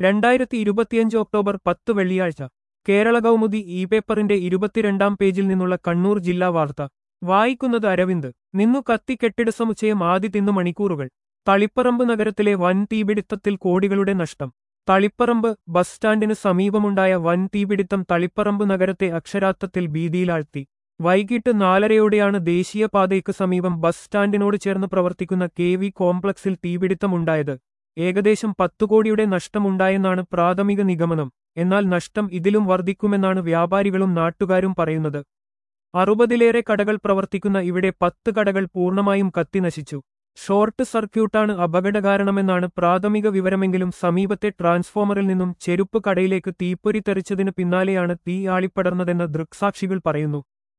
രണ്ടായിരത്തി ഇരുപത്തിയഞ്ച് ഒക്ടോബർ പത്ത് വെള്ളിയാഴ്ച കേരള കൗമുദി ഇ പേപ്പറിന്റെ ഇരുപത്തിരണ്ടാം പേജിൽ നിന്നുള്ള കണ്ണൂർ ജില്ലാ വാർത്ത വായിക്കുന്നത് അരവിന്ദ് നിന്നു കത്തി കെട്ടിട സമുച്ചയം ആദ്യ തിന്നു മണിക്കൂറുകൾ തളിപ്പറമ്പ് നഗരത്തിലെ വൻ തീപിടിത്തത്തിൽ കോടികളുടെ നഷ്ടം തളിപ്പറമ്പ് ബസ് സ്റ്റാൻഡിന് സമീപമുണ്ടായ വൻ തീപിടിത്തം തളിപ്പറമ്പ് നഗരത്തെ അക്ഷരാർത്ഥത്തിൽ ഭീതിയിലാഴ്ത്തി വൈകിട്ട് നാലരയോടെയാണ് ദേശീയപാതയ്ക്ക് സമീപം ബസ് സ്റ്റാൻഡിനോട് ചേർന്ന് പ്രവർത്തിക്കുന്ന കെ വി കോംപ്ലക്സിൽ തീപിടിത്തമുണ്ടായത് ഏകദേശം പത്തു കോടിയുടെ നഷ്ടമുണ്ടായെന്നാണ് പ്രാഥമിക നിഗമനം എന്നാൽ നഷ്ടം ഇതിലും വർദ്ധിക്കുമെന്നാണ് വ്യാപാരികളും നാട്ടുകാരും പറയുന്നത് അറുപതിലേറെ കടകൾ പ്രവർത്തിക്കുന്ന ഇവിടെ പത്ത് കടകൾ പൂർണ്ണമായും കത്തിനശിച്ചു ഷോർട്ട് സർക്യൂട്ടാണ് അപകടകാരണമെന്നാണ് പ്രാഥമിക വിവരമെങ്കിലും സമീപത്തെ ട്രാൻസ്ഫോമറിൽ നിന്നും ചെരുപ്പ് കടയിലേക്ക് തീപ്പൊരി തെറിച്ചതിന് പിന്നാലെയാണ് തീ ആളിപ്പടർന്നതെന്ന് ദൃക്സാക്ഷികൾ പറയുന്നു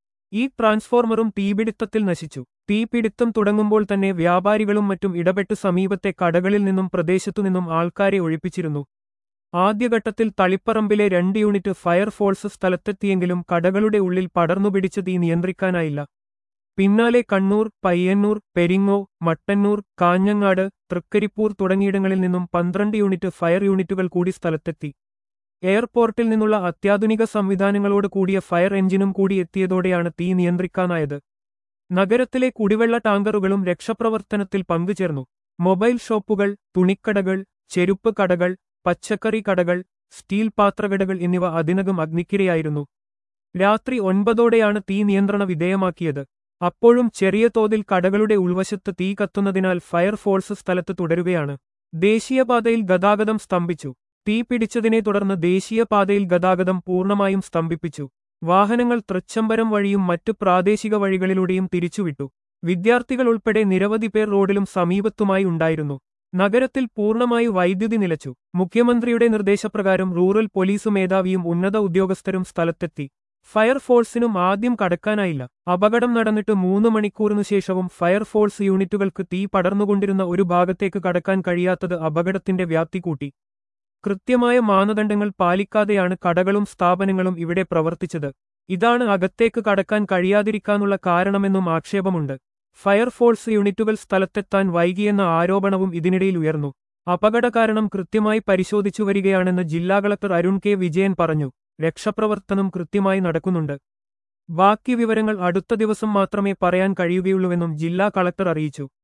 ഈ ട്രാൻസ്ഫോർമറും തീപിടിത്തത്തിൽ നശിച്ചു തീപിടിത്തം തുടങ്ങുമ്പോൾ തന്നെ വ്യാപാരികളും മറ്റും ഇടപെട്ട് സമീപത്തെ കടകളിൽ നിന്നും പ്രദേശത്തുനിന്നും ആൾക്കാരെ ഒഴിപ്പിച്ചിരുന്നു ആദ്യഘട്ടത്തിൽ തളിപ്പറമ്പിലെ രണ്ട് യൂണിറ്റ് ഫയർഫോഴ്സ് സ്ഥലത്തെത്തിയെങ്കിലും കടകളുടെ ഉള്ളിൽ പടർന്നുപിടിച്ച തീ നിയന്ത്രിക്കാനായില്ല പിന്നാലെ കണ്ണൂർ പയ്യന്നൂർ പെരിങ്ങോ മട്ടന്നൂർ കാഞ്ഞങ്ങാട് തൃക്കരിപ്പൂർ തുടങ്ങിയിടങ്ങളിൽ നിന്നും പന്ത്രണ്ട് യൂണിറ്റ് ഫയർ യൂണിറ്റുകൾ കൂടി സ്ഥലത്തെത്തി എയർപോർട്ടിൽ നിന്നുള്ള അത്യാധുനിക സംവിധാനങ്ങളോട് കൂടിയ ഫയർ എഞ്ചിനും കൂടി എത്തിയതോടെയാണ് തീ നിയന്ത്രിക്കാനായത് നഗരത്തിലെ കുടിവെള്ള ടാങ്കറുകളും രക്ഷപ്രവർത്തനത്തിൽ പങ്കുചേർന്നു മൊബൈൽ ഷോപ്പുകൾ തുണിക്കടകൾ ചെരുപ്പ് കടകൾ പച്ചക്കറി കടകൾ സ്റ്റീൽ പാത്രകടകൾ എന്നിവ അതിനകം അഗ്നിക്കിരയായിരുന്നു രാത്രി ഒൻപതോടെയാണ് തീ നിയന്ത്രണ വിധേയമാക്കിയത് അപ്പോഴും ചെറിയ തോതിൽ കടകളുടെ ഉൾവശത്ത് തീ കത്തുന്നതിനാൽ ഫയർഫോഴ്സ് സ്ഥലത്ത് തുടരുകയാണ് ദേശീയപാതയിൽ ഗതാഗതം സ്തംഭിച്ചു തീ പിടിച്ചതിനെ തുടർന്ന് ദേശീയപാതയിൽ ഗതാഗതം പൂർണ്ണമായും സ്തംഭിപ്പിച്ചു വാഹനങ്ങൾ തൃച്ചംബരം വഴിയും മറ്റു പ്രാദേശിക വഴികളിലൂടെയും തിരിച്ചുവിട്ടു വിദ്യാർത്ഥികൾ ഉൾപ്പെടെ നിരവധി പേർ റോഡിലും സമീപത്തുമായി ഉണ്ടായിരുന്നു നഗരത്തിൽ പൂർണ്ണമായി വൈദ്യുതി നിലച്ചു മുഖ്യമന്ത്രിയുടെ നിർദ്ദേശപ്രകാരം റൂറൽ പോലീസ് മേധാവിയും ഉന്നത ഉദ്യോഗസ്ഥരും സ്ഥലത്തെത്തി ഫയർഫോഴ്സിനും ആദ്യം കടക്കാനായില്ല അപകടം നടന്നിട്ട് മൂന്ന് മണിക്കൂറിനു ശേഷവും ഫയർഫോഴ്സ് യൂണിറ്റുകൾക്ക് തീ പടർന്നുകൊണ്ടിരുന്ന ഒരു ഭാഗത്തേക്ക് കടക്കാൻ കഴിയാത്തത് അപകടത്തിന്റെ വ്യാപ്തി കൂട്ടി കൃത്യമായ മാനദണ്ഡങ്ങൾ പാലിക്കാതെയാണ് കടകളും സ്ഥാപനങ്ങളും ഇവിടെ പ്രവർത്തിച്ചത് ഇതാണ് അകത്തേക്ക് കടക്കാൻ കഴിയാതിരിക്കാനുള്ള കാരണമെന്നും ആക്ഷേപമുണ്ട് ഫയർഫോഴ്സ് യൂണിറ്റുകൾ സ്ഥലത്തെത്താൻ വൈകിയെന്ന ആരോപണവും ഇതിനിടയിൽ ഉയർന്നു അപകട കാരണം കൃത്യമായി പരിശോധിച്ചു വരികയാണെന്ന് ജില്ലാ കളക്ടർ അരുൺ കെ വിജയൻ പറഞ്ഞു രക്ഷാപ്രവർത്തനം കൃത്യമായി നടക്കുന്നുണ്ട് ബാക്കി വിവരങ്ങൾ അടുത്ത ദിവസം മാത്രമേ പറയാൻ കഴിയുകയുള്ളൂവെന്നും ജില്ലാ കളക്ടർ അറിയിച്ചു